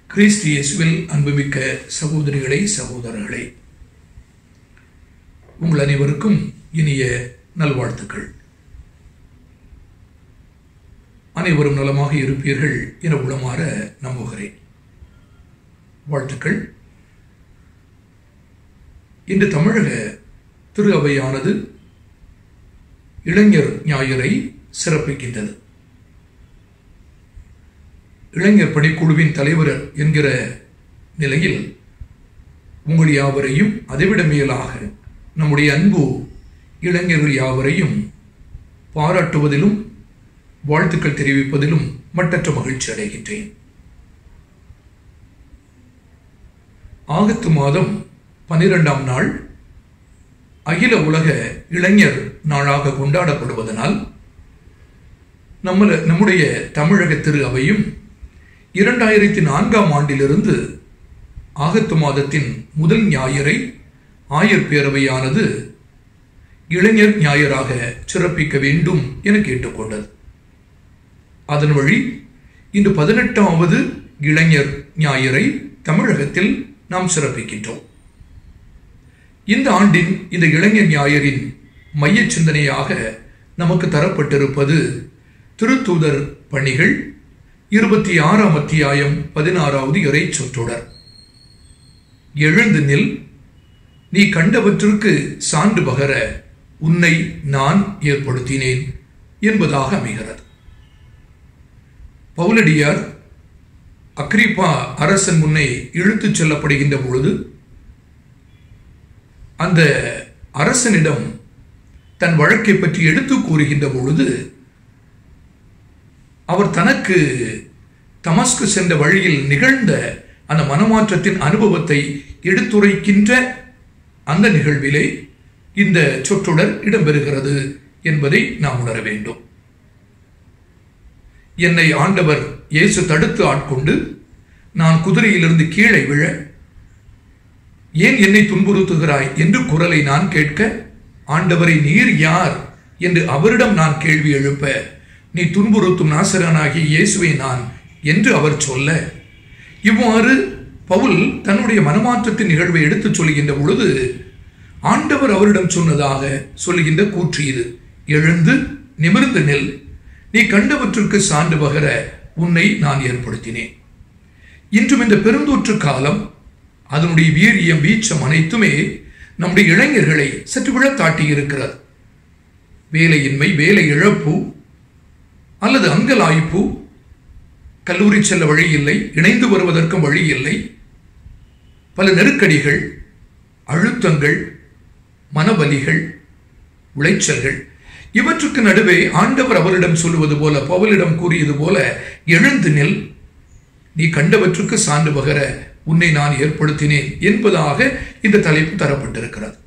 கிறிஸ்து இயேசுவில் அன்புமிக்க சகோதரிகளே சகோதரர்களே உங்கள் அனைவருக்கும் இனிய நல்வாழ்த்துக்கள் அனைவரும் நலமாக இருப்பீர்கள் என உளமாற நம்புகிறேன் வாழ்த்துக்கள் இன்று தமிழக திரு அவையானது இளைஞர் ஞாயிறை சிறப்பிக்கின்றது இளைஞர் பணிக்குழுவின் தலைவர் என்கிற நிலையில் உங்கள் யாவரையும் அதைவிட மேலாக நம்முடைய அன்பு இளைஞர்கள் யாவரையும் பாராட்டுவதிலும் வாழ்த்துக்கள் தெரிவிப்பதிலும் மட்டற்ற மகிழ்ச்சி அடைகின்றேன் ஆகத்து மாதம் பனிரெண்டாம் நாள் அகில உலக இளைஞர் நாளாக கொண்டாடப்படுவதனால் நம்ம நம்முடைய தமிழக திரு அவையும் இரண்டாயிரத்தி நான்காம் ஆண்டிலிருந்து ஆகத்து மாதத்தின் முதல் ஞாயிறை ஆயர் பேரவையானது இளைஞர் ஞாயிறாக சிறப்பிக்க வேண்டும் என கேட்டுக்கொண்டது அதன் வழி இன்று பதினெட்டாவது இளைஞர் ஞாயிறை தமிழகத்தில் நாம் சிறப்பிக்கின்றோம் இந்த ஆண்டின் இந்த இளைஞர் ஞாயிறின் மைய சிந்தனையாக நமக்கு தரப்பட்டிருப்பது திருத்தூதர் பணிகள் இருபத்தி ஆறாம் அத்தியாயம் பதினாறாவது இறை சொற்றொடர் எழுந்து நில் நீ கண்டவற்றிற்கு சான்று பகர உன்னை நான் ஏற்படுத்தினேன் என்பதாக அமைகிறது பவுலடியார் அக்ரிப்பா அரசன் முன்னே இழுத்துச் செல்லப்படுகின்ற பொழுது அந்த அரசனிடம் தன் வழக்கை பற்றி எடுத்து கூறுகின்ற பொழுது அவர் தனக்கு தமஸ்கு சென்ற வழியில் நிகழ்ந்த அந்த மனமாற்றத்தின் அனுபவத்தை எடுத்துரைக்கின்ற அந்த நிகழ்விலே இந்த சொற்றொடர் இடம்பெறுகிறது என்பதை நாம் உணர வேண்டும் என்னை ஆண்டவர் இயேசு தடுத்து ஆட்கொண்டு நான் குதிரையிலிருந்து கீழே விழ ஏன் என்னை துன்புறுத்துகிறாய் என்று குரலை நான் கேட்க ஆண்டவரை நீர் யார் என்று அவரிடம் நான் கேள்வி எழுப்ப நீ துன்புறுத்தும் நாசரனாகிய இயேசுவை நான் என்று அவர் சொல்ல இவ்வாறு பவுல் தன்னுடைய மனமாற்றத்தின் நிகழ்வை எடுத்துச் சொல்கின்ற பொழுது ஆண்டவர் அவரிடம் சொன்னதாக சொல்லுகின்ற கூற்று இது எழுந்து நிமிர்ந்து நெல் நீ கண்டவற்றுக்கு சான்று பகர உன்னை நான் ஏற்படுத்தினேன் இன்றும் இந்த பெருந்தொற்று காலம் அதனுடைய வீரியம் வீச்சம் அனைத்துமே நம்முடைய இளைஞர்களை சற்று விழத்தாட்டி இருக்கிறது வேலையின்மை வேலை இழப்பு அல்லது அங்கலாய்ப்பு கல்லூரி செல்ல வழி இல்லை இணைந்து வருவதற்கும் வழி இல்லை பல நெருக்கடிகள் அழுத்தங்கள் மனவலிகள் உளைச்சல்கள் இவற்றுக்கு நடுவே ஆண்டவர் அவரிடம் சொல்லுவது போல பவலிடம் கூறியது போல எழுந்து நில் நீ கண்டவற்றுக்கு சான்று பகர உன்னை நான் ஏற்படுத்தினேன் என்பதாக இந்த தலைப்பு தரப்பட்டிருக்கிறது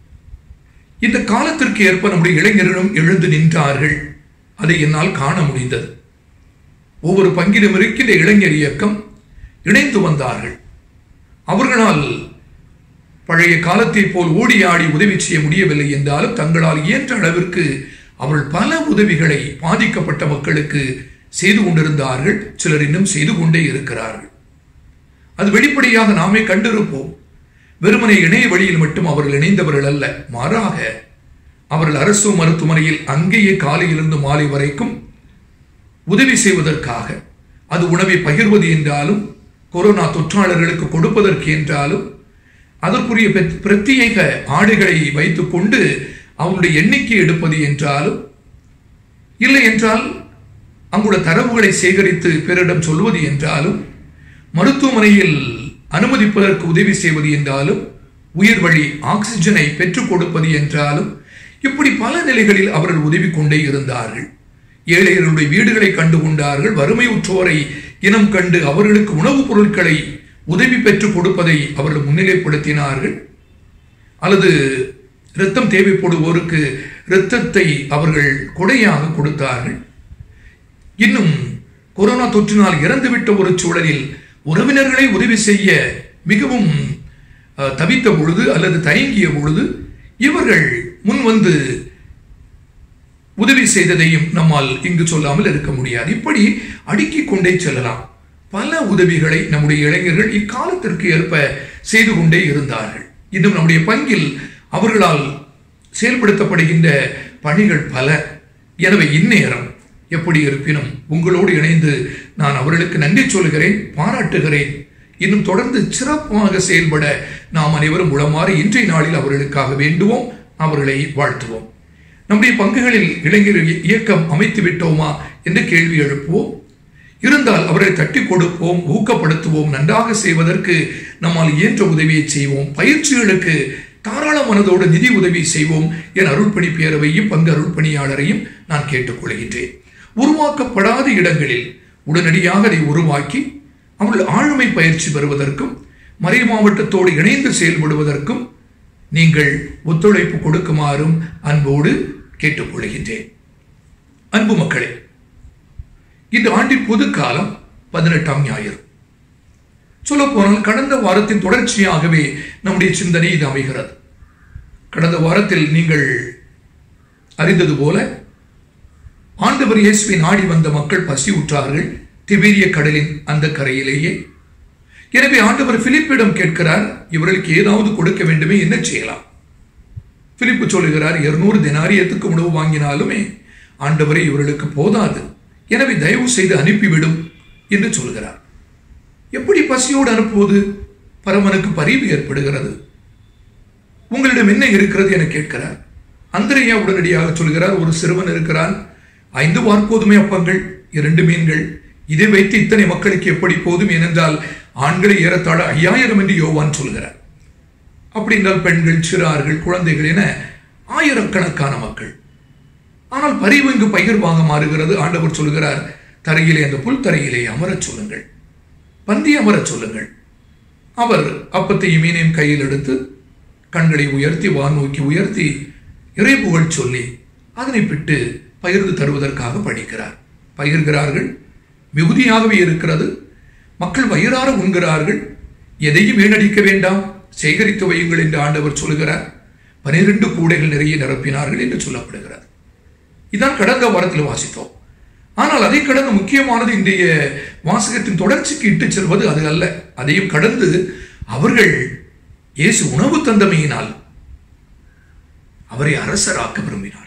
இந்த காலத்திற்கு ஏற்ப நம்முடைய இளைஞர்களும் எழுந்து நின்றார்கள் அதை என்னால் காண முடிந்தது ஒவ்வொரு பங்கிலும் இருக்கின்ற இளைஞர் இயக்கம் இணைந்து வந்தார்கள் அவர்களால் பழைய காலத்தை போல் ஓடி ஆடி உதவி செய்ய முடியவில்லை என்றாலும் தங்களால் இயன்ற அளவிற்கு அவர்கள் பல உதவிகளை பாதிக்கப்பட்ட மக்களுக்கு செய்து கொண்டிருந்தார்கள் சிலர் இன்னும் செய்து கொண்டே இருக்கிறார்கள் அது வெளிப்படையாக நாமே கண்டிருப்போம் வெறுமனை இணைய வழியில் மட்டும் அவர்கள் இணைந்தவர்கள் அல்ல மாறாக அவர்கள் அரசு மருத்துவமனையில் அங்கேயே காலையிலிருந்து மாலை வரைக்கும் உதவி செய்வதற்காக அது உணவை பகிர்வது என்றாலும் கொரோனா தொற்றாளர்களுக்கு கொடுப்பதற்கு என்றாலும் அதற்குரிய பிரத்யேக ஆடைகளை வைத்துக்கொண்டு அவனுடைய எண்ணிக்கை எடுப்பது என்றாலும் இல்லை என்றால் அங்குள்ள தரவுகளை சேகரித்து பிறரிடம் சொல்வது என்றாலும் மருத்துவமனையில் அனுமதிப்பதற்கு உதவி செய்வது என்றாலும் உயிர் வழி ஆக்சிஜனை பெற்றுக் கொடுப்பது என்றாலும் இப்படி பல நிலைகளில் அவர்கள் உதவி கொண்டே இருந்தார்கள் ஏழைகளுடைய வீடுகளை கண்டு கொண்டார்கள் வறுமை உற்றோரை இனம் கண்டு அவர்களுக்கு உணவுப் பொருட்களை உதவி பெற்றுக் கொடுப்பதை அவர்கள் முன்னிலைப்படுத்தினார்கள் அல்லது இரத்தம் தேவைப்படுவோருக்கு இரத்தத்தை அவர்கள் கொடையாக கொடுத்தார்கள் இன்னும் கொரோனா தொற்றினால் இறந்துவிட்ட ஒரு சூழலில் உறவினர்களை உதவி செய்ய மிகவும் தவித்த பொழுது அல்லது தயங்கிய பொழுது இவர்கள் முன் வந்து உதவி செய்ததையும் நம்மால் இங்கு சொல்லாமல் இருக்க முடியாது இப்படி அடுக்கிக் கொண்டே செல்லலாம் பல உதவிகளை நம்முடைய இளைஞர்கள் இக்காலத்திற்கு ஏற்ப செய்து கொண்டே இருந்தார்கள் இன்னும் நம்முடைய பங்கில் அவர்களால் செயல்படுத்தப்படுகின்ற பணிகள் பல எனவே இந்நேரம் எப்படி இருப்பினும் உங்களோடு இணைந்து நான் அவர்களுக்கு நன்றி சொல்கிறேன் பாராட்டுகிறேன் இன்னும் தொடர்ந்து சிறப்பாக செயல்பட நாம் அனைவரும் உளமாறு இன்றைய நாளில் அவர்களுக்காக வேண்டுவோம் அவர்களை வாழ்த்துவோம் நம்முடைய பங்குகளில் இளைஞர் இயக்கம் அமைத்து விட்டோமா என்று கேள்வி எழுப்புவோம் இருந்தால் அவரை தட்டி கொடுப்போம் ஊக்கப்படுத்துவோம் நன்றாக செய்வதற்கு நம்மால் இயன்ற உதவியை செய்வோம் பயிற்சிகளுக்கு தாராள மனதோடு நிதி உதவி செய்வோம் என் அருள்பணி பேரவையும் பங்கு அருள்பணியாளரையும் நான் கேட்டுக்கொள்கின்றேன் உருவாக்கப்படாத இடங்களில் உடனடியாக அதை உருவாக்கி அவர்கள் ஆளுமை பயிற்சி பெறுவதற்கும் மறை மாவட்டத்தோடு இணைந்து செயல்படுவதற்கும் நீங்கள் ஒத்துழைப்பு கொடுக்குமாறும் அன்போடு கேட்டுக்கொள்கின்றேன் அன்பு மக்களே இந்த ஆண்டின் பொது காலம் பதினெட்டாம் ஞாயிறு சொல்ல போனால் கடந்த வாரத்தின் தொடர்ச்சியாகவே நம்முடைய சிந்தனை இது அமைகிறது கடந்த வாரத்தில் நீங்கள் அறிந்தது போல ஆண்டவர் இயேசுவை நாடி வந்த மக்கள் பசி உற்றார்கள் திபேரிய கடலின் அந்த கரையிலேயே எனவே ஆண்டவர் பிலிப்பிடம் கேட்கிறார் இவர்களுக்கு ஏதாவது கொடுக்க வேண்டுமே என்ன செய்யலாம் பிலிப்பு சொல்லுகிறார் இருநூறு தினாரியத்துக்கு உணவு வாங்கினாலுமே ஆண்டவரை இவர்களுக்கு போதாது எனவே தயவு செய்து அனுப்பிவிடும் என்று சொல்கிறார் எப்படி பசியோடு அனுப்புவது பரமனுக்கு பரிவு ஏற்படுகிறது உங்களிடம் என்ன இருக்கிறது என கேட்கிறார் அந்திரையா உடனடியாக சொல்கிறார் ஒரு சிறுவன் இருக்கிறான் ஐந்து வார்ப்போதுமே அப்பங்கள் இரண்டு மீன்கள் இதை வைத்து இத்தனை மக்களுக்கு எப்படி போதும் ஏனென்றால் ஆண்களை ஏறத்தாழ ஐயாயிரம் என்று யோவான் சொல்கிறார் அப்படி என்றால் பெண்கள் சிறார்கள் குழந்தைகள் என ஆயிரக்கணக்கான மக்கள் ஆனால் பரிவு இங்கு பகிர்வாக மாறுகிறது ஆண்டவர் சொல்கிறார் தரையிலே அந்த புல் தரையிலே அமரச் சொல்லுங்கள் பந்தி அமரச் சொல்லுங்கள் அவர் அப்பத்தையும் மீனையும் கையில் எடுத்து கண்களை உயர்த்தி வானோக்கி உயர்த்தி இறைப்புகழ் சொல்லி அதனை பிட்டு பகிர்ந்து தருவதற்காக படிக்கிறார் பகிர்கிறார்கள் மிகுதியாகவே இருக்கிறது மக்கள் வயிறார உண்கிறார்கள் எதையும் வீணடிக்க வேண்டாம் சேகரித்து வையுங்கள் என்று ஆண்டவர் சொல்கிறார் பனிரெண்டு கூடைகள் நிறைய நிரப்பினார்கள் என்று சொல்லப்படுகிறார் இதான் கடந்த வாரத்தில் வாசித்தோம் ஆனால் அதை கடந்து முக்கியமானது இன்றைய வாசகத்தின் தொடர்ச்சிக்கு இட்டு செல்வது அது அல்ல அதையும் கடந்து அவர்கள் இயேசு உணவு தந்தமையினால் அவரை அரசராக்க விரும்பினார்கள்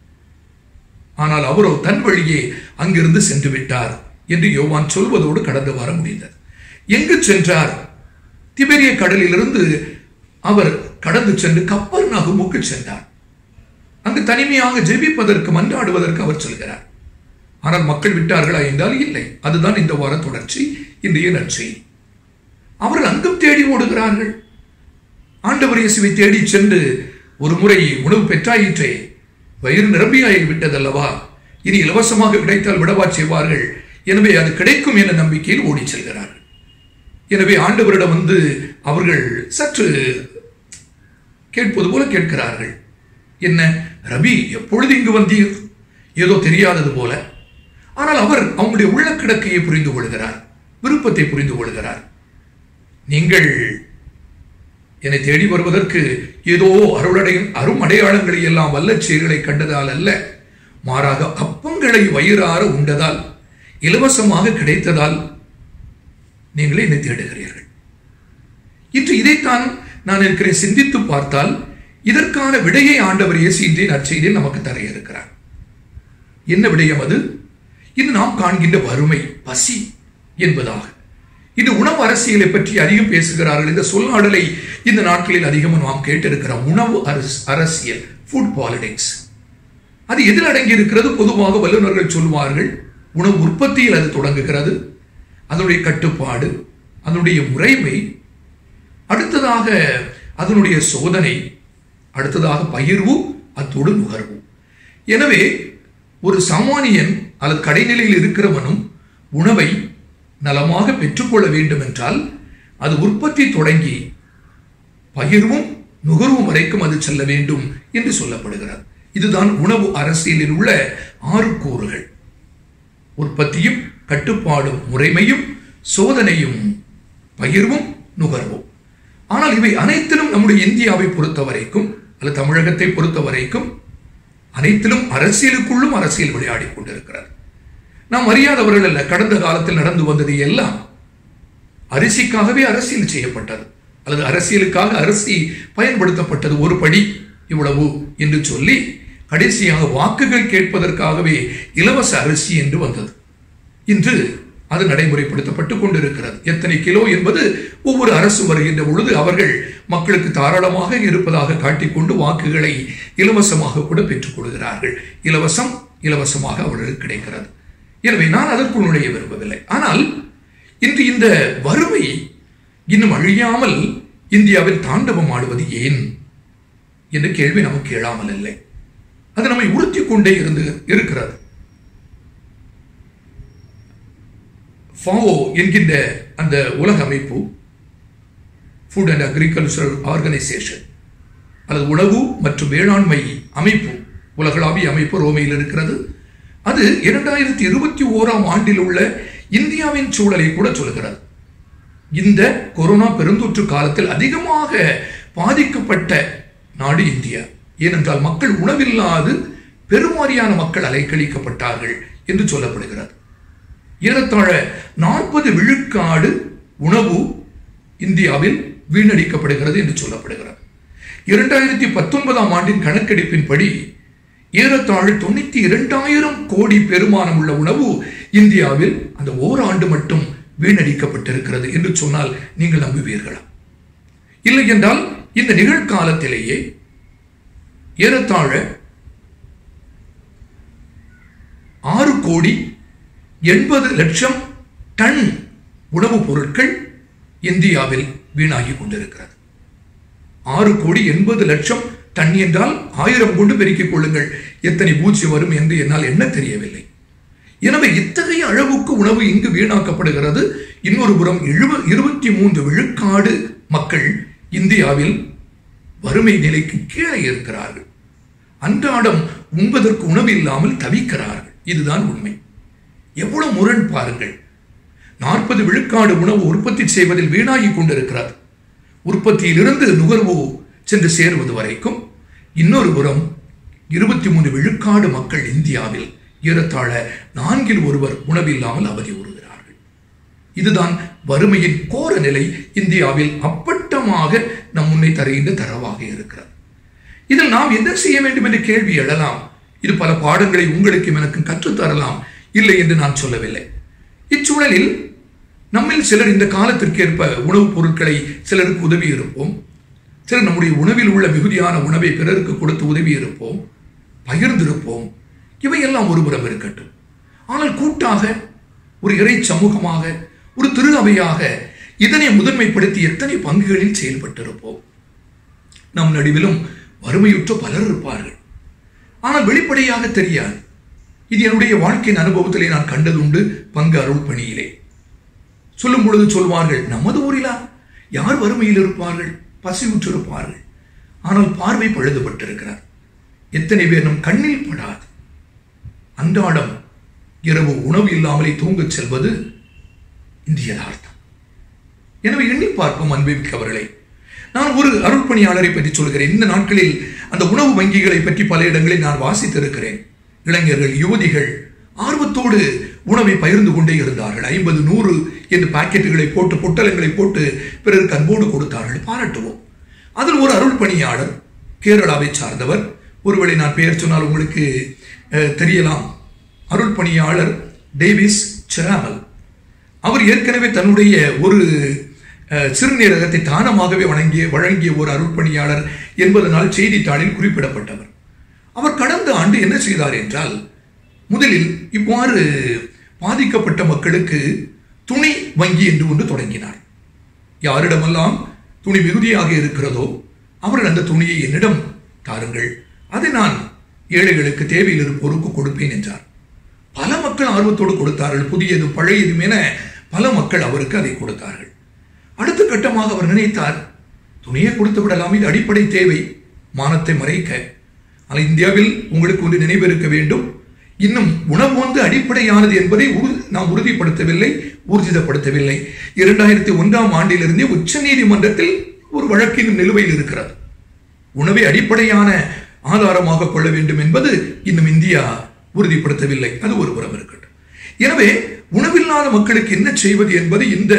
ஆனால் அவரோ தன் வழியே அங்கிருந்து சென்று விட்டார் என்று யோவான் சொல்வதோடு கடந்த வாரம் முடிந்தது எங்கு சென்றார் திபெரிய கடலிலிருந்து அவர் கடந்து சென்று கப்பர் நகுமுக்கு சென்றார் அங்கு தனிமையாக ஜெபிப்பதற்கு மன்றாடுவதற்கு அவர் சொல்கிறார் ஆனால் மக்கள் விட்டார்களா என்றால் இல்லை அதுதான் இந்த வார தொடர்ச்சி இன்றைய நற்செய்தி அவர்கள் அங்கும் தேடி ஓடுகிறார்கள் ஆண்டவர் இயேசுவை தேடி சென்று ஒரு முறை உணவு பெற்றாயிற்றே வயிறு நிரம்பியாகி விட்டதல்லவா இனி இலவசமாக கிடைத்தால் விடவா செய்வார்கள் எனவே அது கிடைக்கும் என நம்பிக்கையில் ஓடி செல்கிறார்கள் எனவே ஆண்டவரிடம் வந்து அவர்கள் சற்று கேட்பது போல கேட்கிறார்கள் என்ன ரவி எப்பொழுது இங்கு வந்தீர் ஏதோ தெரியாதது போல ஆனால் அவர் அவங்களுடைய உள்ளக்கிடக்கையை புரிந்து கொள்கிறார் விருப்பத்தை புரிந்து கொள்கிறார் நீங்கள் என்னை தேடி வருவதற்கு ஏதோ அருளடை அரும் அடையாளங்களை எல்லாம் வல்ல செயல்களை கண்டதால் அல்ல மாறாக அப்பங்களை வயிறார உண்டதால் இலவசமாக கிடைத்ததால் நீங்களே என்னை தேடுகிறீர்கள் இன்று இதைத்தான் நான் இருக்கிறேன் சிந்தித்து பார்த்தால் இதற்கான விடையை ஆண்டவர் இயேசு இன்றைய நற்செய்தியில் நமக்கு தர இருக்கிறார் என்ன விடயம் அது இது நாம் காண்கின்ற வறுமை பசி என்பதாக இந்த உணவு அரசியலை பற்றி அதிகம் பேசுகிறார்கள் இந்த சொல்லாடலை இந்த நாட்களில் அதிகமாக நாம் கேட்டிருக்கிறோம் உணவு அரசியல் ஃபுட் பாலிடிக்ஸ் அது எதில் அடங்கி இருக்கிறது பொதுவாக வல்லுநர்கள் சொல்வார்கள் உணவு உற்பத்தியில் அது தொடங்குகிறது அதனுடைய கட்டுப்பாடு அதனுடைய முறைமை அடுத்ததாக அதனுடைய சோதனை அடுத்ததாக பகிர்வு அத்தோடு நுகர்வு எனவே ஒரு சாமானியன் அல்லது கடைநிலையில் இருக்கிறவனும் உணவை நலமாக பெற்றுக்கொள்ள வேண்டும் என்றால் அது உற்பத்தி தொடங்கி பகிர்வும் நுகர்வும் வரைக்கும் அது செல்ல வேண்டும் என்று சொல்லப்படுகிறது இதுதான் உணவு அரசியலில் உள்ள ஆறு கூறுகள் உற்பத்தியும் கட்டுப்பாடும் முறைமையும் சோதனையும் பகிர்வும் நுகர்வும் ஆனால் இவை அனைத்திலும் நம்முடைய இந்தியாவை பொறுத்த வரைக்கும் அல்லது தமிழகத்தை பொறுத்த வரைக்கும் அனைத்திலும் அரசியலுக்குள்ளும் அரசியல் விளையாடி கொண்டிருக்கிறது நாம் அறியாதவர்கள் அல்ல கடந்த காலத்தில் நடந்து வந்தது எல்லாம் அரிசிக்காகவே அரசியல் செய்யப்பட்டது அல்லது அரசியலுக்காக அரிசி பயன்படுத்தப்பட்டது ஒரு படி இவ்வளவு என்று சொல்லி கடைசியாக வாக்குகள் கேட்பதற்காகவே இலவச அரிசி என்று வந்தது இன்று அது நடைமுறைப்படுத்தப்பட்டு கொண்டிருக்கிறது எத்தனை கிலோ என்பது ஒவ்வொரு அரசு வருகின்ற பொழுது அவர்கள் மக்களுக்கு தாராளமாக இருப்பதாக காட்டிக்கொண்டு வாக்குகளை இலவசமாக கூட பெற்றுக் கொள்கிறார்கள் இலவசம் இலவசமாக அவர்களுக்கு கிடைக்கிறது எனவே நான் அதற்குள் நுழைய விரும்பவில்லை ஆனால் இன்று இந்த வறுமை இன்னும் அழியாமல் இந்தியாவில் தாண்டவம் ஆடுவது ஏன் என்ற கேள்வி நமக்கு எழாமல் இல்லை அது நம்மை உறுத்தி கொண்டே இருந்து இருக்கிறது ஃபாவோ என்கின்ற அந்த உலக அமைப்பு ஃபுட் அண்ட் அக்ரிகல்ச்சரல் ஆர்கனைசேஷன் அல்லது உணவு மற்றும் வேளாண்மை அமைப்பு உலகளாவிய அமைப்பு ரோமையில் இருக்கிறது அது இரண்டாயிரத்தி இருபத்தி ஓராம் ஆண்டில் உள்ள இந்தியாவின் சூழலை கூட சொல்கிறது இந்த கொரோனா பெருந்தொற்று காலத்தில் அதிகமாக பாதிக்கப்பட்ட நாடு இந்தியா ஏனென்றால் மக்கள் உணவில்லாது பெருவாரியான மக்கள் அலைக்கழிக்கப்பட்டார்கள் என்று சொல்லப்படுகிறது ஏறத்தாழ நாற்பது விழுக்காடு உணவு இந்தியாவில் வீணடிக்கப்படுகிறது என்று சொல்லப்படுகிறது இரண்டாயிரத்தி பத்தொன்பதாம் ஆண்டின் கணக்கெடுப்பின்படி ஏறத்தாழ தொண்ணூத்தி இரண்டாயிரம் கோடி பெருமானம் உள்ள உணவு இந்தியாவில் அந்த ஓராண்டு மட்டும் வீணடிக்கப்பட்டிருக்கிறது என்று சொன்னால் நீங்கள் நம்புவீர்களா இல்லை என்றால் இந்த நிகழ்காலத்திலேயே ஏறத்தாழ ஆறு கோடி எண்பது லட்சம் டன் உணவுப் பொருட்கள் இந்தியாவில் வீணாகி கொண்டிருக்கிறது ஆறு கோடி எண்பது லட்சம் டன் என்றால் ஆயிரம் கொண்டு பெருக்கிக் கொள்ளுங்கள் எத்தனை பூச்சி வரும் என்று என்னால் என்ன தெரியவில்லை எனவே இத்தகைய அளவுக்கு உணவு இங்கு வீணாக்கப்படுகிறது இன்னொரு புறம் எழுப இருபத்தி மூன்று விழுக்காடு மக்கள் இந்தியாவில் வறுமை நிலைக்கு கீழே இருக்கிறார்கள் அன்றாடம் உண்பதற்கு உணவு இல்லாமல் தவிக்கிறார்கள் இதுதான் உண்மை எவ்வளவு முரண் பாருங்கள் நாற்பது விழுக்காடு உணவு உற்பத்தி செய்வதில் வீணாகி கொண்டிருக்கிறது உற்பத்தியிலிருந்து நுகர்வு சென்று சேருவது வரைக்கும் இன்னொரு புறம் இருபத்தி மூன்று விழுக்காடு மக்கள் இந்தியாவில் ஏறத்தாழ நான்கில் ஒருவர் உணவில்லாமல் அவதி உறுகிறார்கள் இதுதான் வறுமையின் கோர நிலை இந்தியாவில் அப்பட்டமாக நம் முன்னே தருகின்ற தரவாக இருக்கிறது இதில் நாம் என்ன செய்ய வேண்டும் என்ற கேள்வி எழலாம் இது பல பாடங்களை உங்களுக்கும் எனக்கும் கற்றுத்தரலாம் இல்லை என்று நான் சொல்லவில்லை இச்சூழலில் நம்மில் சிலர் இந்த காலத்திற்கேற்ப உணவுப் பொருட்களை சிலருக்கு உதவி இருப்போம் சிலர் நம்முடைய உணவில் உள்ள மிகுதியான உணவை பிறருக்கு கொடுத்து உதவி இருப்போம் பகிர்ந்திருப்போம் இவையெல்லாம் ஒருபுறம் இருக்கட்டும் ஆனால் கூட்டாக ஒரு இறை சமூகமாக ஒரு திரு அவையாக இதனை முதன்மைப்படுத்தி எத்தனை பங்குகளில் செயல்பட்டிருப்போம் நம் நடுவிலும் வறுமையுற்ற பலர் இருப்பார்கள் ஆனால் வெளிப்படையாக தெரியாது இது என்னுடைய வாழ்க்கையின் அனுபவத்திலே நான் கண்டதுண்டு பங்கு அருள் பணியிலே சொல்லும் பொழுது சொல்வார்கள் நமது ஊரிலா யார் வறுமையில் இருப்பார்கள் பசியுற்றிருப்பார்கள் ஆனால் பார்வை பழுதுபட்டிருக்கிறார் எத்தனை பேர் நம் கண்ணில் படாது அன்றாடம் இரவு உணவு இல்லாமலே தூங்கச் செல்வது இந்த யதார்த்தம் எனவே எண்ணி பார்ப்போம் அன்பிமிக்கவர்களை நான் ஒரு அருள்பணியாளரை பற்றி சொல்கிறேன் இந்த நாட்களில் அந்த உணவு வங்கிகளை பற்றி பல இடங்களில் நான் வாசித்திருக்கிறேன் இளைஞர்கள் யுவதிகள் ஆர்வத்தோடு உணவை பகிர்ந்து கொண்டே இருந்தார்கள் ஐம்பது நூறு என்று பாக்கெட்டுகளை போட்டு பொட்டலங்களை போட்டு பிறருக்கு அன்போடு கொடுத்தார்கள் பாராட்டுவோம் அதில் ஒரு அருள் பணியாளர் கேரளாவை சார்ந்தவர் ஒருவேளை நான் பெயர் சொன்னால் உங்களுக்கு அஹ், தெரியலாம் அருள் பணியாளர் டேவிஸ் செராமல் அவர் ஏற்கனவே தன்னுடைய ஒரு அஹ், சிறுநீரகத்தை தானமாகவே வழங்கிய வழங்கிய ஒரு அருள்பணியாளர் என்பதனால் செய்தித்தாளில் குறிப்பிடப்பட்டவர் அவர் கடந்த ஆண்டு என்ன செய்தார் என்றால் முதலில் இவ்வாறு பாதிக்கப்பட்ட மக்களுக்கு துணி வங்கி என்று ஒன்று தொடங்கினார் யாரிடமெல்லாம் துணி மிகுதியாக இருக்கிறதோ அவர்கள் அந்த துணியை என்னிடம் தாருங்கள் அதை நான் ஏழைகளுக்கு தேவையில் இருப்போருக்கு கொடுப்பேன் என்றார் பல மக்கள் ஆர்வத்தோடு கொடுத்தார்கள் புதியதும் பழையதும் என பல மக்கள் அவருக்கு அதை கொடுத்தார்கள் அடுத்த கட்டமாக அவர் நினைத்தார் துணியை கொடுத்து விடலாம் இது அடிப்படை தேவை மானத்தை மறைக்க ஆனால் இந்தியாவில் உங்களுக்கு ஒன்று நினைவு இருக்க வேண்டும் இன்னும் உணவு வந்து அடிப்படையானது என்பதை உறு- நாம் உறுதிப்படுத்தவில்லை ஊர்ஜிதப்படுத்தவில்லை இரண்டாயிரத்தி ஒன்றாம் ஆண்டிலிருந்தே உச்ச நீதிமன்றத்தில் ஒரு வழக்கின் நிலுவையில் இருக்கிறது உணவை அடிப்படையான ஆதாரமாக கொள்ள வேண்டும் என்பது இன்னும் இந்தியா உறுதிப்படுத்தவில்லை அது ஒரு புறம் இருக்கட்டும் எனவே உணவில்லாத மக்களுக்கு என்ன செய்வது என்பது இந்த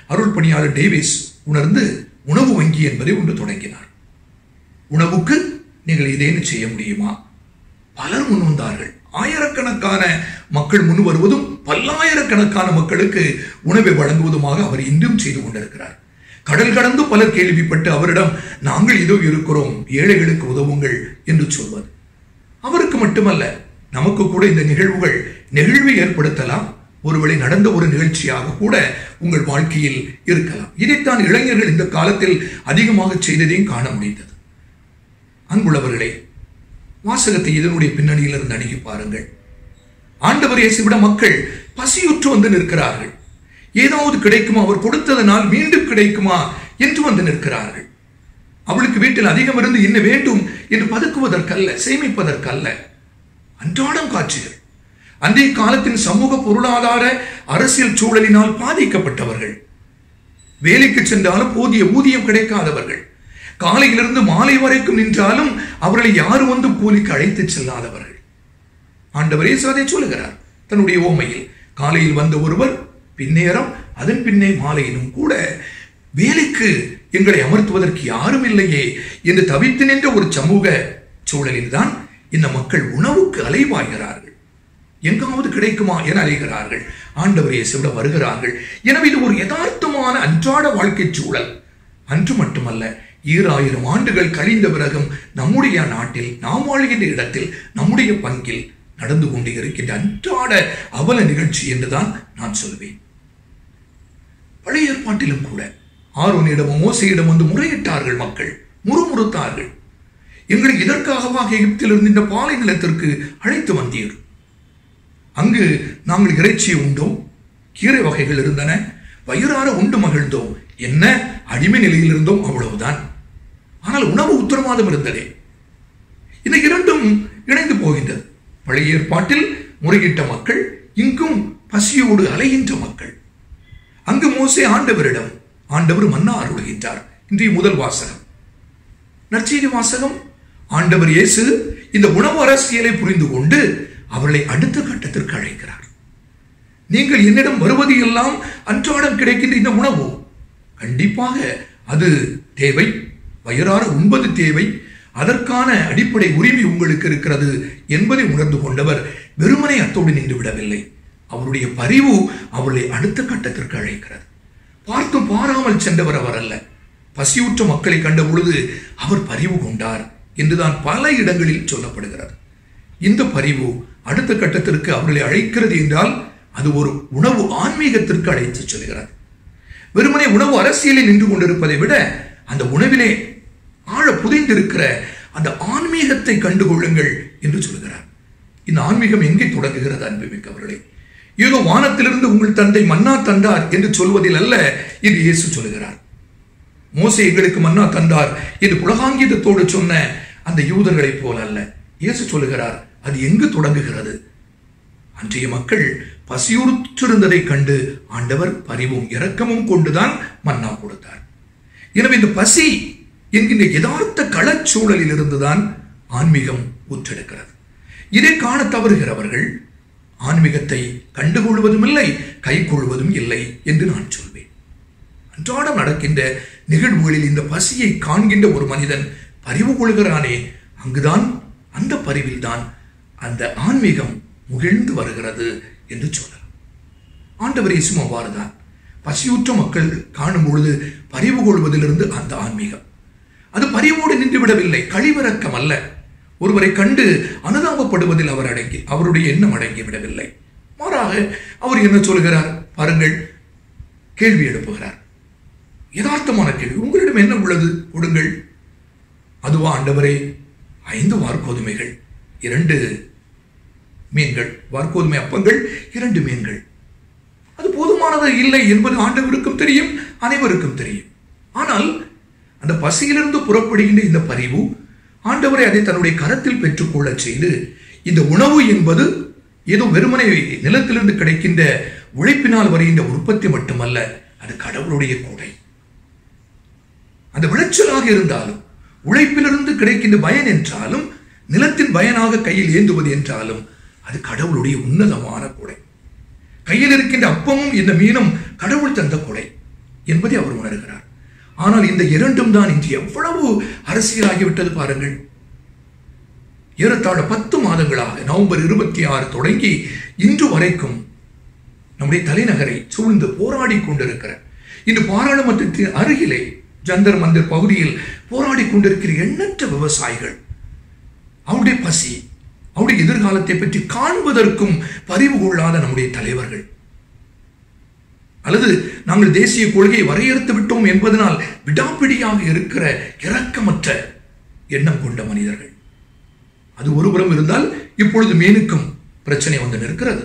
அருள் பணியாளர் டேவிஸ் உணர்ந்து உணவு வங்கி என்பதை ஒன்று தொடங்கினார் உணவுக்கு நீங்கள் இதேன்னு செய்ய முடியுமா பலர் முன் வந்தார்கள் ஆயிரக்கணக்கான மக்கள் முன் வருவதும் பல்லாயிரக்கணக்கான மக்களுக்கு உணவை வழங்குவதுமாக அவர் இன்றும் செய்து கொண்டிருக்கிறார் கடல் கடந்து பலர் கேள்விப்பட்டு அவரிடம் நாங்கள் இதோ இருக்கிறோம் ஏழைகளுக்கு உதவுங்கள் என்று சொல்வது அவருக்கு மட்டுமல்ல நமக்கு கூட இந்த நிகழ்வுகள் நெகிழ்வை ஏற்படுத்தலாம் ஒருவேளை நடந்த ஒரு நிகழ்ச்சியாக கூட உங்கள் வாழ்க்கையில் இருக்கலாம் இதைத்தான் இளைஞர்கள் இந்த காலத்தில் அதிகமாக செய்ததையும் காண முடிந்தது அன்புள்ளவர்களே வாசகத்தை இதனுடைய பின்னணியில் இருந்து அணுகி பாருங்கள் ஆண்டவர் இயேசுவிட மக்கள் பசியுற்று வந்து நிற்கிறார்கள் ஏதாவது கிடைக்குமா அவர் கொடுத்ததனால் மீண்டும் கிடைக்குமா என்று வந்து நிற்கிறார்கள் அவளுக்கு வீட்டில் அதிகம் இருந்து என்ன வேண்டும் என்று பதுக்குவதற்கல்ல சேமிப்பதற்கல்ல அன்றாடம் காட்சிகள் அன்றைய காலத்தின் சமூக பொருளாதார அரசியல் சூழலினால் பாதிக்கப்பட்டவர்கள் வேலைக்கு சென்றாலும் போதிய ஊதியம் கிடைக்காதவர்கள் காலையிலிருந்து மாலை வரைக்கும் நின்றாலும் அவர்களை யாரும் வந்து கூலிக்கு அழைத்து செல்லாதவர்கள் ஆண்டவரே அதை சொல்லுகிறார் தன்னுடைய ஓமையில் காலையில் வந்த ஒருவர் பின்னேரம் அதன் பின்னே மாலையிலும் கூட வேலைக்கு எங்களை அமர்த்துவதற்கு யாரும் இல்லையே என்று தவித்து நின்ற ஒரு சமூக சூழலில் தான் இந்த மக்கள் உணவுக்கு அலைவாய்கிறார்கள் எங்காவது கிடைக்குமா என அலைகிறார்கள் ஆண்டவர் இயேசுவிட வருகிறார்கள் எனவே இது ஒரு யதார்த்தமான அன்றாட வாழ்க்கை சூழல் அன்று மட்டுமல்ல ஈராயிரம் ஆண்டுகள் கழிந்த பிறகும் நம்முடைய நாட்டில் நாம் வாழ்கின்ற இடத்தில் நம்முடைய பங்கில் நடந்து கொண்டு இருக்கின்ற அன்றாட அவல நிகழ்ச்சி என்றுதான் நான் சொல்வேன் பழைய ஏற்பாட்டிலும் கூட ஆரோனிடமும் மோசையிடம் வந்து முறையிட்டார்கள் மக்கள் முறுமுறுத்தார்கள் எங்களை இதற்காகவாக எகிப்திலிருந்து இந்த பாலை நிலத்திற்கு அழைத்து வந்தீர் அங்கு நாங்கள் இறைச்சியை உண்டோம் கீரை வகைகள் இருந்தன வயிறார உண்டு மகிழ்ந்தோம் என்ன அடிமை நிலையில் இருந்தோம் அவ்வளவுதான் ஆனால் உணவு உத்தரவாதம் இருந்ததே இந்த இரண்டும் இணைந்து போகின்றது பழைய ஏற்பாட்டில் முறையிட்ட மக்கள் இங்கும் பசியோடு அலைகின்ற மக்கள் அங்கு மோசே ஆண்டவரிடம் ஆண்டவர் மன்னா அருளுகின்றார் இன்றைய முதல் வாசகம் நற்செய்தி வாசகம் ஆண்டவர் இயேசு இந்த உணவு அரசியலை புரிந்து கொண்டு அவர்களை அடுத்த கட்டத்திற்கு அழைக்கிறார் நீங்கள் என்னிடம் வருவது எல்லாம் அன்றாடம் கிடைக்கின்ற இந்த உணவு கண்டிப்பாக அது தேவை வயிறார உண்பது தேவை அதற்கான அடிப்படை உரிமை உங்களுக்கு இருக்கிறது என்பதை உணர்ந்து கொண்டவர் வெறுமனை அத்தோடு நின்று விடவில்லை அவருடைய பரிவு அவர்களை அடுத்த கட்டத்திற்கு அழைக்கிறது பார்த்து பாராமல் சென்றவர் அவர் அல்ல பசியுற்ற மக்களை கண்ட பொழுது அவர் பரிவு கொண்டார் என்றுதான் பல இடங்களில் சொல்லப்படுகிறது இந்த பரிவு அடுத்த கட்டத்திற்கு அவர்களை அழைக்கிறது என்றால் அது ஒரு உணவு ஆன்மீகத்திற்கு அழைத்து செல்கிறது வெறுமனே உணவு அரசியலில் நின்று கொண்டிருப்பதை விட அந்த உணவிலே ஆழ புதைந்திருக்கிற அந்த ஆன்மீகத்தை கண்டுகொள்ளுங்கள் என்று சொல்கிறார் இந்த ஆன்மீகம் எங்கே தொடங்குகிறது அன்புமிக்கவர்களே ஏதோ வானத்திலிருந்து உங்கள் தந்தை மன்னா தந்தார் என்று சொல்வதில் அல்ல இது இயேசு சொல்கிறார் மோசே எங்களுக்கு மன்னா தந்தார் என்று புலகாங்கிதத்தோடு சொன்ன அந்த யூதர்களைப் போல அல்ல இயேசு சொல்லுகிறார் அது எங்கு தொடங்குகிறது அன்றைய மக்கள் பசியுறுத்திருந்ததை கண்டு ஆண்டவர் பரிவும் இரக்கமும் கொண்டுதான் மன்னா கொடுத்தார் எனவே இந்த பசி என்கின்ற யதார்த்த களச்சூழலில் இருந்துதான் ஆன்மீகம் ஊற்றெடுக்கிறது இதை காண தவறுகிறவர்கள் ஆன்மீகத்தை கண்டுகொள்வதும் இல்லை கை கொள்வதும் இல்லை என்று நான் சொல்வேன் அன்றாடம் நடக்கின்ற நிகழ்வுகளில் இந்த பசியை காண்கின்ற ஒரு மனிதன் பரிவு கொள்கிறானே அங்குதான் அந்த பரிவில் தான் அந்த ஆன்மீகம் முகிழ்ந்து வருகிறது என்று சொல்லலாம் ஆண்டவர் இயேசு அவ்வாறுதான் பசியுற்ற மக்கள் காணும் பொழுது பரிவு கொள்வதிலிருந்து அந்த ஆன்மீகம் அது பரிவோடு நின்று விடவில்லை கழிவிறக்கம் அல்ல ஒருவரை கண்டு அனுதாபப்படுவதில் அவர் அடங்கி அவருடைய எண்ணம் அடங்கி விடவில்லை மாறாக அவர் என்ன சொல்கிறார் பாருங்கள் கேள்வி எழுப்புகிறார் யதார்த்தமான கேள்வி உங்களிடம் என்ன உள்ளது கொடுங்கள் அதுவா ஆண்டவரே ஐந்து வார்கோதுமைகள் இரண்டு மீன்கள் வார்கோதுமை அப்பங்கள் இரண்டு மீன்கள் அது போதுமானது இல்லை என்பது ஆண்டவருக்கும் தெரியும் அனைவருக்கும் தெரியும் ஆனால் அந்த பசியிலிருந்து புறப்படுகின்ற இந்த பரிவு ஆண்டவரை அதை தன்னுடைய கரத்தில் பெற்றுக்கொள்ளச் செய்து இந்த உணவு என்பது ஏதோ வெறுமனை நிலத்திலிருந்து கிடைக்கின்ற உழைப்பினால் வருகின்ற உற்பத்தி மட்டுமல்ல அது கடவுளுடைய கொடை அந்த விளைச்சலாக இருந்தாலும் உழைப்பிலிருந்து கிடைக்கின்ற பயன் என்றாலும் நிலத்தின் பயனாக கையில் ஏந்துவது என்றாலும் அது கடவுளுடைய உன்னதமான கொடை கையில் இருக்கின்ற அப்பமும் இந்த மீனும் கடவுள் தந்த கொடை என்பதை அவர் உணர்கிறார் ஆனால் இந்த இரண்டும் தான் இன்று எவ்வளவு அரசியலாகிவிட்டது பாருங்கள் ஏறத்தாழ பத்து மாதங்களாக நவம்பர் இருபத்தி ஆறு தொடங்கி இன்று வரைக்கும் நம்முடைய தலைநகரை சூழ்ந்து போராடி கொண்டிருக்கிற இன்று பாராளுமன்றத்தின் அருகிலே ஜந்தர் மந்தர் பகுதியில் போராடி கொண்டிருக்கிற எண்ணற்ற விவசாயிகள் அவருடைய பசி அவருடைய எதிர்காலத்தை பற்றி காண்பதற்கும் பரிவு கொள்ளாத நம்முடைய தலைவர்கள் அல்லது நாங்கள் தேசிய கொள்கையை வரையறுத்து விட்டோம் என்பதனால் விடாப்பிடியாக இருக்கிற இரக்கமற்ற எண்ணம் கொண்ட மனிதர்கள் அது ஒருபுறம் இருந்தால் இப்பொழுது மீனுக்கும் பிரச்சனை வந்து நிற்கிறது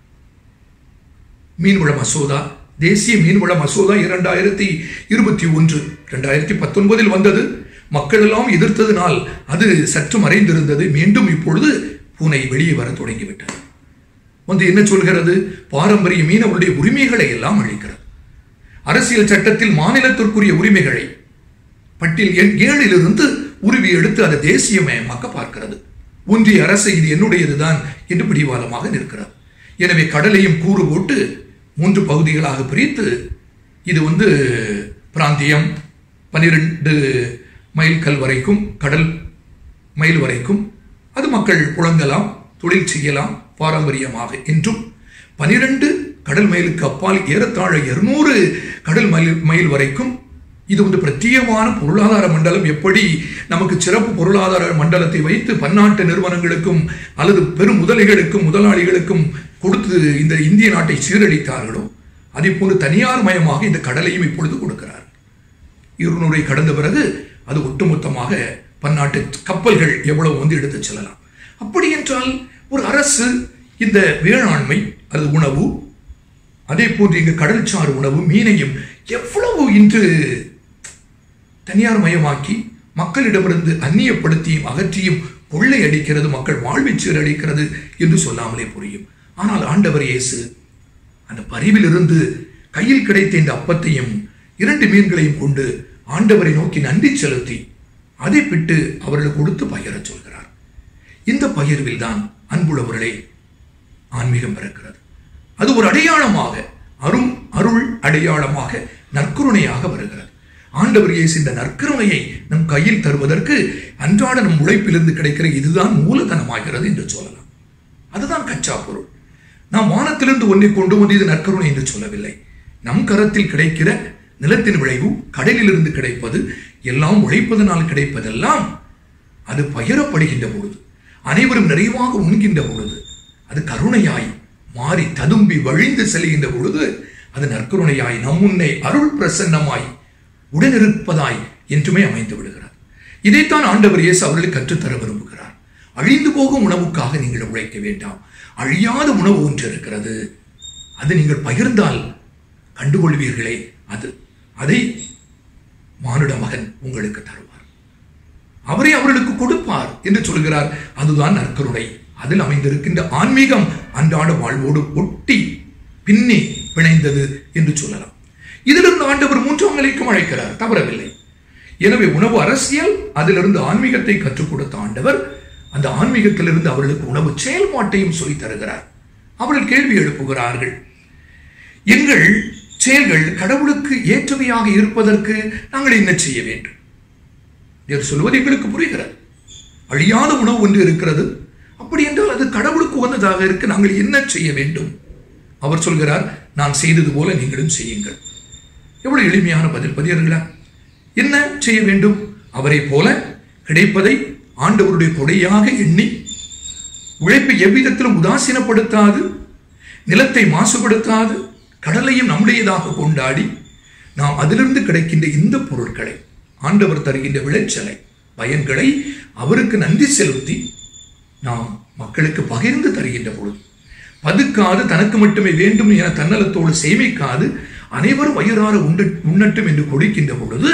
மீன்வள மசோதா தேசிய மீன்வள மசோதா இரண்டாயிரத்தி இருபத்தி ஒன்று இரண்டாயிரத்தி பத்தொன்பதில் வந்தது மக்கள் எல்லாம் எதிர்த்ததினால் அது சற்று மறைந்திருந்தது மீண்டும் இப்பொழுது பூனை வெளியே வர தொடங்கிவிட்டது வந்து என்ன சொல்கிறது பாரம்பரிய மீனவருடைய உரிமைகளை எல்லாம் அளிக்கிறது அரசியல் சட்டத்தில் மாநிலத்திற்குரிய உரிமைகளை பட்டியல் எண் ஏழிலிருந்து உருவி எடுத்து அதை தேசியமயமாக்க பார்க்கிறது ஒன்றிய அரசு இது என்னுடையதுதான் என்று பிடிவாதமாக நிற்கிறது எனவே கடலையும் கூறு போட்டு மூன்று பகுதிகளாக பிரித்து இது வந்து பிராந்தியம் பனிரெண்டு மைல் கல் வரைக்கும் கடல் மைல் வரைக்கும் அது மக்கள் புழங்கலாம் தொழில் செய்யலாம் பாரம்பரியமாக என்றும் பனிரெண்டு கடல் மைலுக்கு அப்பால் ஏறத்தாழ இருநூறு கடல் மைல் மைல் வரைக்கும் இது வந்து பிரத்யேகமான பொருளாதார மண்டலம் எப்படி நமக்கு சிறப்பு பொருளாதார மண்டலத்தை வைத்து பன்னாட்டு நிறுவனங்களுக்கும் அல்லது பெரும் முதலைகளுக்கும் முதலாளிகளுக்கும் கொடுத்து இந்த இந்திய நாட்டை சீரழித்தார்களோ அதே போன்று தனியார் மயமாக இந்த கடலையும் இப்பொழுது கொடுக்கிறார் இருநூறை கடந்த பிறகு அது ஒட்டுமொத்தமாக பன்னாட்டு கப்பல்கள் எவ்வளவு வந்து எடுத்துச் செல்லலாம் அப்படி என்றால் ஒரு அரசு இந்த வேளாண்மை அது உணவு அதே போன்று இங்கு கடல்சார் உணவு மீனையும் எவ்வளவு இன்று தனியார் மயமாக்கி மக்களிடமிருந்து அந்நியப்படுத்தியும் அகற்றியும் கொள்ளை அடிக்கிறது மக்கள் வாழ்வை சீரழிக்கிறது என்று சொல்லாமலே புரியும் ஆனால் ஆண்டவர் இயேசு அந்த பரிவிலிருந்து கையில் கிடைத்த இந்த அப்பத்தையும் இரண்டு மீன்களையும் கொண்டு ஆண்டவரை நோக்கி நன்றி செலுத்தி அதை பிட்டு அவர்களுக்கு கொடுத்து பகிரச் சொல்கிறார் இந்த பகிர்வில் தான் அன்புள்ளவர்களே ஆன்மீகம் பிறக்கிறது அது ஒரு அடையாளமாக அரும் அருள் அடையாளமாக நற்கருணையாக வருகிறது ஆண்டவர் இயேசு இந்த நற்கருணையை நம் கையில் தருவதற்கு அன்றாட நம் உழைப்பிலிருந்து கிடைக்கிற இதுதான் மூலதனமாகிறது என்று சொல்லலாம் அதுதான் கச்சா பொருள் நாம் வானத்திலிருந்து ஒன்றை கொண்டு வந்து இது நற்கருணை என்று சொல்லவில்லை நம் கரத்தில் கிடைக்கிற நிலத்தின் விளைவு கடலிலிருந்து கிடைப்பது எல்லாம் உழைப்பதனால் கிடைப்பதெல்லாம் அது பகிரப்படுகின்ற பொழுது அனைவரும் நிறைவாக உண்கின்ற பொழுது அது கருணையாய் மாறி ததும்பி வழிந்து செல்கின்ற பொழுது அது நற்கருணையாய் நம் முன்னே அருள் பிரசன்னமாய் உடனிருப்பதாய் என்றுமே அமைந்து விடுகிறார் இதைத்தான் ஆண்டவர் இயேசு அவர்களுக்கு கற்றுத்தர விரும்புகிறார் அழிந்து போகும் உணவுக்காக நீங்கள் உழைக்க வேண்டாம் அழியாத உணவு ஒன்று இருக்கிறது அது நீங்கள் பகிர்ந்தால் கண்டுகொள்வீர்களே அது அதை மானுட மகன் உங்களுக்கு தருவார் அவரே அவர்களுக்கு கொடுப்பார் என்று சொல்கிறார் அதுதான் நற்கருணை அதில் அமைந்திருக்கின்ற ஆன்மீகம் அன்றாட வாழ்வோடு ஒட்டி பின்னி பிணைந்தது என்று சொல்லலாம் இதிலிருந்து ஆண்டவர் மூன்றாம் நிலைக்கும் அழைக்கிறார் தவறவில்லை எனவே உணவு அரசியல் அதிலிருந்து ஆன்மீகத்தை கற்றுக் கொடுத்த ஆண்டவர் அந்த ஆன்மீகத்திலிருந்து அவர்களுக்கு உணவு செயல்பாட்டையும் சொல்லித் தருகிறார் அவர்கள் கேள்வி எழுப்புகிறார்கள் எங்கள் செயல்கள் கடவுளுக்கு ஏற்றவையாக இருப்பதற்கு நாங்கள் என்ன செய்ய வேண்டும் என்று சொல்வது எங்களுக்கு புரிகிறது அழியாத உணவு ஒன்று இருக்கிறது அப்படி என்றால் அது கடவுளுக்கு உகந்ததாக இருக்க நாங்கள் என்ன செய்ய வேண்டும் அவர் சொல்கிறார் நான் செய்தது போல நீங்களும் செய்யுங்கள் எவ்வளவு எளிமையான பதில் பதியர்களா என்ன செய்ய வேண்டும் அவரை போல கிடைப்பதை ஆண்டவருடைய கொடையாக எண்ணி உழைப்பை எவ்விதத்திலும் உதாசீனப்படுத்தாது நிலத்தை மாசுபடுத்தாது கடலையும் நம்முடையதாக கொண்டாடி நாம் அதிலிருந்து கிடைக்கின்ற இந்த பொருட்களை ஆண்டவர் தருகின்ற விளைச்சலை பயன்களை அவருக்கு நன்றி செலுத்தி நாம் மக்களுக்கு பகிர்ந்து தருகின்ற பொழுது பதுக்காது தனக்கு மட்டுமே வேண்டும் என தன்னலத்தோடு சேமிக்காது அனைவரும் வயிறார உண்டு உண்ணட்டும் என்று கொடுக்கின்ற பொழுது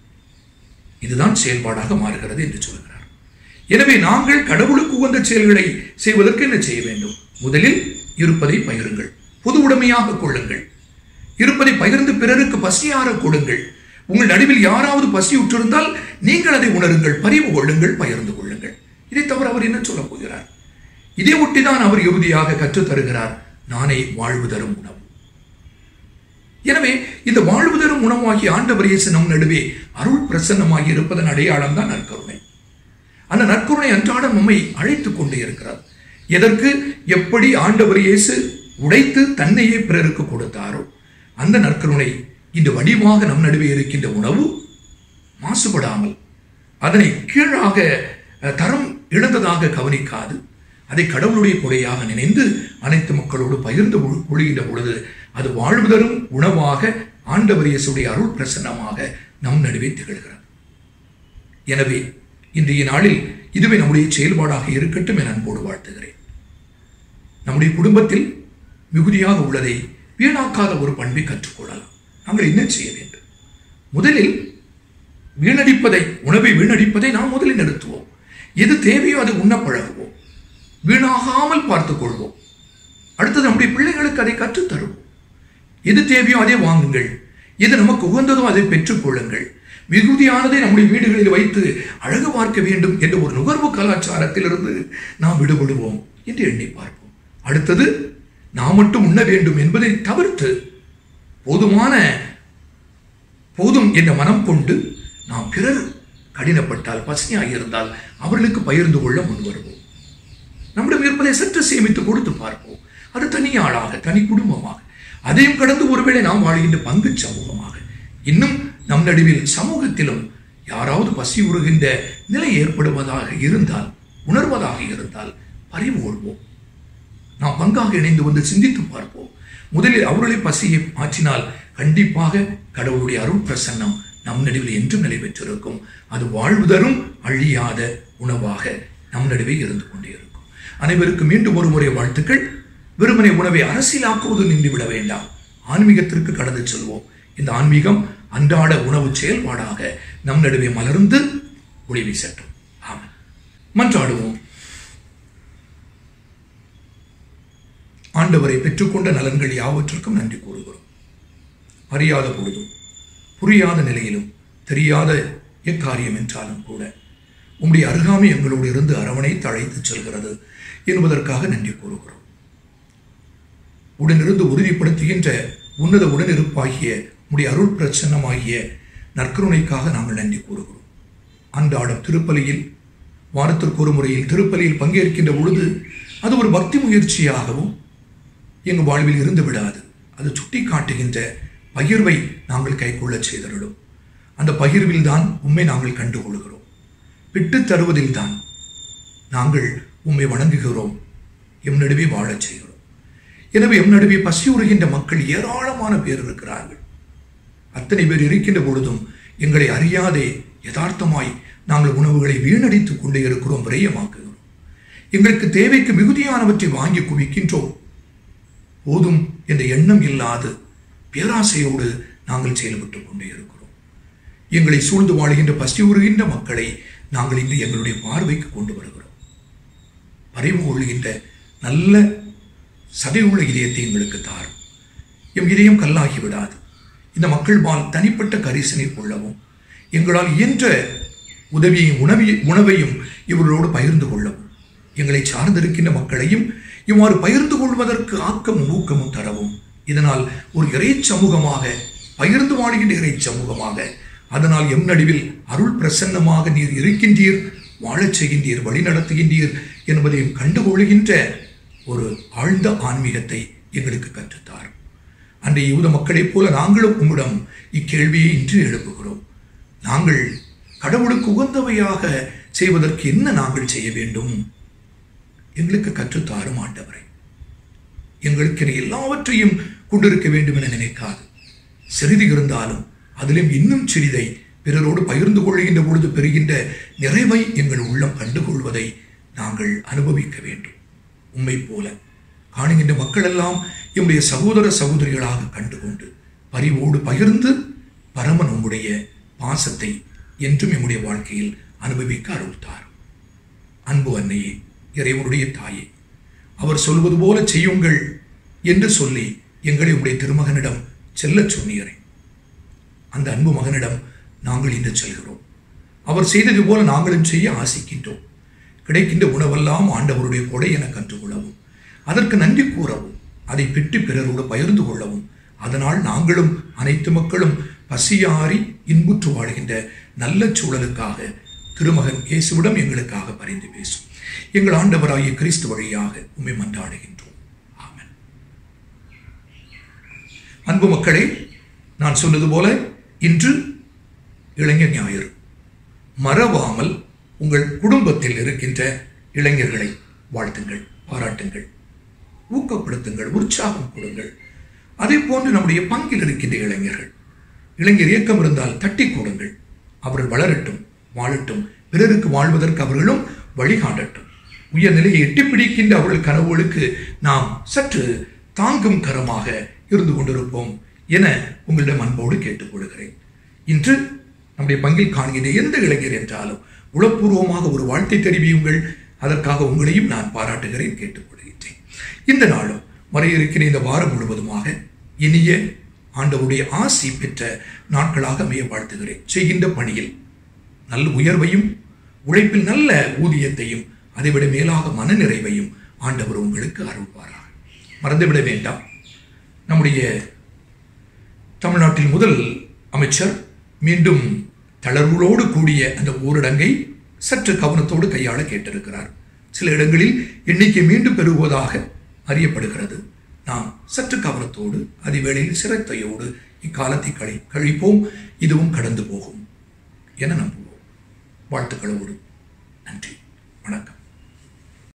இதுதான் செயல்பாடாக மாறுகிறது என்று சொல்கிறார் எனவே நாங்கள் கடவுளுக்கு உகந்த செயல்களை செய்வதற்கு என்ன செய்ய வேண்டும் முதலில் இருப்பதை பகிருங்கள் பொது உடைமையாக கொள்ளுங்கள் இருப்பதை பகிர்ந்து பிறருக்கு பசியார கொடுங்கள் உங்கள் நடுவில் யாராவது பசி உற்றிருந்தால் நீங்கள் அதை உணருங்கள் பரிவு கொள்ளுங்கள் பகிர்ந்து கொள்ளுங்கள் இதை தவிர அவர் என்ன சொல்ல போகிறார் இதை ஒட்டிதான் அவர் இறுதியாக கற்றுத் தருகிறார் நானே வாழ்வு தரும் உணவு எனவே இந்த வாழ்வு தரும் உணவாகி ஆண்டவர் இயேசு நம் நடுவே அருள் பிரசன்னமாகி இருப்பதன் அடையாளம் தான் நற்கருணை அந்த நற்கருணை அன்றாடம் நம்மை அழைத்துக் கொண்டே இருக்கிறார் எதற்கு எப்படி ஆண்டவர் இயேசு உடைத்து தன்னையே பிறருக்கு கொடுத்தாரோ அந்த நற்கருணை இந்த வடிவாக நம் நடுவே இருக்கின்ற உணவு மாசுபடாமல் அதனை கீழாக அஹ், தரம் இழந்ததாக கவனிக்காது அதை கடவுளுடைய கொடையாக நினைந்து அனைத்து மக்களோடு பகிர்ந்து கொள்- கொள்கின்ற பொழுது அது வாழ்வு தரும் உணவாக ஆண்டவர் இயேசுடைய அருள் பிரசன்னமாக நம் நடுவே திகழ்கிறது எனவே இன்றைய நாளில் இதுவே நம்முடைய செயல்பாடாக இருக்கட்டும் என அன்போடு வாழ்த்துகிறேன் நம்முடைய குடும்பத்தில் மிகுதியாக உள்ளதை வீணாக்காத ஒரு பண்பை கற்றுக்கொள்ளலாம் நாங்கள் என்ன செய்ய வேண்டும் முதலில் வீணடிப்பதை உணவை வீணடிப்பதை நாம் முதலில் நிறுத்துவோம் எது தேவையோ அதை உண்ண பழகுவோம் வீணாகாமல் பார்த்துக் கொள்வோம் அடுத்தது நம்முடைய பிள்ளைகளுக்கு அதை கற்றுத் தருவோம் எது தேவையோ அதை வாங்குங்கள் எது நமக்கு உகந்ததோ அதை பெற்றுக்கொள்ளுங்கள் மிகுதியானதை நம்முடைய வீடுகளில் வைத்து அழகு பார்க்க வேண்டும் என்ற ஒரு நுகர்வு கலாச்சாரத்திலிருந்து நாம் விடுபடுவோம் என்று எண்ணி பார்ப்போம் அடுத்தது நாம் மட்டும் உண்ண வேண்டும் என்பதை தவிர்த்து போதுமான போதும் என்ற மனம் கொண்டு நாம் பிறர் கடினப்பட்டால் பசியாக இருந்தால் அவர்களுக்கு பகிர்ந்து கொள்ள முன்வருவோம் நம்மிடம் இருப்பதை சற்று சேமித்து கொடுத்து பார்ப்போம் அது தனி ஆளாக தனி குடும்பமாக அதையும் கடந்து ஒருவேளை நாம் வாழ்கின்ற பங்கு சமூகமாக இன்னும் நம் நடுவில் சமூகத்திலும் யாராவது பசி உருகின்ற நிலை ஏற்படுவதாக இருந்தால் உணர்வதாக இருந்தால் பறிவு கொள்வோம் நாம் பங்காக இணைந்து வந்து சிந்தித்து பார்ப்போம் முதலில் அவர்களை பசியை மாற்றினால் கண்டிப்பாக கடவுளுடைய அருள் பிரசன்னம் நம் நடுவில் என்றும் நிலை பெற்றிருக்கும் அது வாழ்வு தரும் அழியாத உணவாக நம் நடுவே இருந்து கொண்டே இருக்கும் அனைவருக்கும் மீண்டும் ஒரு முறை வாழ்த்துக்கள் வெறுமனை உணவை அரசியலாக்குவது நின்றுவிட வேண்டாம் ஆன்மீகத்திற்கு கடந்து செல்வோம் இந்த ஆன்மீகம் அன்றாட உணவு செயல்பாடாக நம் நடுவே மலர்ந்து ஒளி வீசட்டும் ஆமென் மன்றாடுவோம் ஆண்டவரை பெற்றுக்கொண்ட நலன்கள் யாவற்றிற்கும் நன்றி கூறுகிறோம் அறியாத பொழுதும் புரியாத நிலையிலும் தெரியாத எக்காரியம் என்றாலும் கூட உம்முடைய அருகாமை எங்களோடு இருந்து அரவணைத்து அழைத்துச் செல்கிறது என்பதற்காக நன்றி கூறுகிறோம் உடனிருந்து உறுதிப்படுத்துகின்ற உன்னத உடனிருப்பாகிய உடைய அருள் பிரச்சன்னமாகிய நற்கருணைக்காக நாங்கள் நன்றி கூறுகிறோம் அன்றாடம் திருப்பலியில் வாரத்திற்கு ஒரு முறையில் திருப்பலியில் பங்கேற்கின்ற பொழுது அது ஒரு பக்தி முயற்சியாகவும் எங்கள் வாழ்வில் இருந்து விடாது அது சுட்டி காட்டுகின்ற பகிர்வை நாங்கள் கைக்கொள்ளச் செய்தருளும் அந்த பகிர்வில் தான் உண்மை நாங்கள் கண்டுகொள்கிறோம் விட்டு தருவதில் தான் நாங்கள் உம்மை வணங்குகிறோம் எம் நடுவே வாழச் செய்கிறோம் எனவே எம் நடுவே பசியுறுகின்ற மக்கள் ஏராளமான பேர் இருக்கிறார்கள் அத்தனை பேர் இருக்கின்ற பொழுதும் எங்களை அறியாதே யதார்த்தமாய் நாங்கள் உணவுகளை வீணடித்துக் கொண்டே இருக்கிறோம் விரயமாக்குகிறோம் எங்களுக்கு தேவைக்கு மிகுதியானவற்றை வாங்கி குவிக்கின்றோம் போதும் என்ற எண்ணம் இல்லாது பேராசையோடு நாங்கள் செயல்பட்டுக் கொண்டே இருக்கிறோம் எங்களை சூழ்ந்து வாழ்கின்ற பசியுறுகின்ற மக்களை நாங்கள் இன்று எங்களுடைய பார்வைக்கு கொண்டு வருகிறோம் பறிவு கொள்கின்ற நல்ல சதையுள்ள இதயத்தை எங்களுக்கு தாரும் எம் இதயம் கல்லாகி விடாது இந்த மக்கள் பால் தனிப்பட்ட கரிசனை கொள்ளவும் எங்களால் இயன்ற உதவியையும் உணவையும் உணவையும் இவர்களோடு பகிர்ந்து கொள்ளவும் எங்களை சார்ந்திருக்கின்ற மக்களையும் இவ்வாறு பகிர்ந்து கொள்வதற்கு ஆக்கமும் ஊக்கமும் தரவும் இதனால் ஒரு இறை சமூகமாக பகிர்ந்து வாழ்கின்ற இறை சமூகமாக அதனால் எம் நடுவில் அருள் பிரசன்னமாக நீர் இருக்கின்றீர் வாழச் செய்கின்றீர் வழி நடத்துகின்றீர் என்பதையும் கண்டுகொள்கின்ற ஒரு ஆழ்ந்த ஆன்மீகத்தை எங்களுக்கு கற்றுத்தார் அன்றைய யூத மக்களைப் போல நாங்களும் உம்மிடம் இக்கேள்வியை இன்று எழுப்புகிறோம் நாங்கள் கடவுளுக்கு உகந்தவையாக செய்வதற்கு என்ன நாங்கள் செய்ய வேண்டும் எங்களுக்கு கற்றுத்தாரும் ஆண்டவரை எங்களுக்கு என எல்லாவற்றையும் கொண்டிருக்க வேண்டும் என நினைக்காது சிறிது இருந்தாலும் அதிலும் இன்னும் சிறிதை பிறரோடு பகிர்ந்து கொள்கின்ற பொழுது பெறுகின்ற நிறைவை எங்கள் உள்ளம் கண்டுகொள்வதை நாங்கள் அனுபவிக்க வேண்டும் உண்மை போல காணுகின்ற மக்களெல்லாம் எம்முடைய சகோதர சகோதரிகளாக கண்டுகொண்டு பரிவோடு பகிர்ந்து பரமன் உம்முடைய பாசத்தை என்றும் எம்முடைய வாழ்க்கையில் அனுபவிக்க அருள்தார் அன்பு அன்னையே இறைவனுடைய தாயே அவர் சொல்வது போல செய்யுங்கள் என்று சொல்லி எங்களை உடைய திருமகனிடம் செல்லச் சொன்னீரே அந்த அன்பு மகனிடம் நாங்கள் இன்று செல்கிறோம் அவர் செய்தது போல நாங்களும் செய்ய ஆசிக்கின்றோம் கிடைக்கின்ற உணவெல்லாம் ஆண்டவருடைய கொடை என கற்றுக்கொள்ளவும் அதற்கு நன்றி கூறவும் அதை பெற்று பிறரோடு பகிர்ந்து கொள்ளவும் அதனால் நாங்களும் அனைத்து மக்களும் பசியாறி இன்புற்று வாழ்கின்ற நல்ல சூழலுக்காக திருமகன் இயேசுவிடம் எங்களுக்காக பரிந்து பேசும் எங்கள் ஆண்டவராகிய கிறிஸ்து வழியாக உண்மை மன்றாடுகின்றோம் ஆமென் அன்பு மக்களே நான் சொன்னது போல இன்று இளைஞர் ஞாயிறு மறவாமல் உங்கள் குடும்பத்தில் இருக்கின்ற இளைஞர்களை வாழ்த்துங்கள் பாராட்டுங்கள் ஊக்கப்படுத்துங்கள் உற்சாகம் கொடுங்கள் அதே போன்று நம்முடைய பங்கில் இருக்கின்ற இளைஞர்கள் இளைஞர் இயக்கம் இருந்தால் தட்டி கொடுங்கள் அவர்கள் வளரட்டும் வாழட்டும் பிறருக்கு வாழ்வதற்கு அவர்களும் வழிகாட்டட்டும் உயர்நிலையை எட்டி பிடிக்கின்ற அவர்கள் கனவுகளுக்கு நாம் சற்று தாங்கும் கரமாக இருந்து கொண்டிருப்போம் என உங்களிடம் அன்போடு கேட்டுக்கொள்கிறேன் இன்று நம்முடைய பங்கில் காண்கின்ற எந்த இளைஞர் என்றாலும் உளப்பூர்வமாக ஒரு வாழ்த்தை தெரிவியுங்கள் அதற்காக உங்களையும் நான் பாராட்டுகிறேன் கேட்டுக்கொள்கின்றேன் இந்த நாளும் வர இருக்கிற இந்த வாரம் முழுவதுமாக இனிய ஆண்டவருடைய ஆசி பெற்ற நாட்களாக அமைய வாழ்த்துகிறேன் செய்கின்ற பணியில் நல்ல உயர்வையும் உழைப்பில் நல்ல ஊதியத்தையும் அதைவிட மேலாக மனநிறைவையும் ஆண்டவர் உங்களுக்கு அருள்வாராக மறந்துவிட வேண்டாம் நம்முடைய தமிழ்நாட்டில் முதல் அமைச்சர் மீண்டும் தளர்வுகளோடு கூடிய அந்த ஊரடங்கை சற்று கவனத்தோடு கையாள கேட்டிருக்கிறார் சில இடங்களில் எண்ணிக்கை மீண்டும் பெருகுவதாக அறியப்படுகிறது நாம் சற்று கவனத்தோடு அதிவேளையில் சிரத்தையோடு இக்காலத்தை கழி கழிப்போம் இதுவும் கடந்து போகும் என நம்புவோம் வாழ்த்துக்களோடு நன்றி வணக்கம்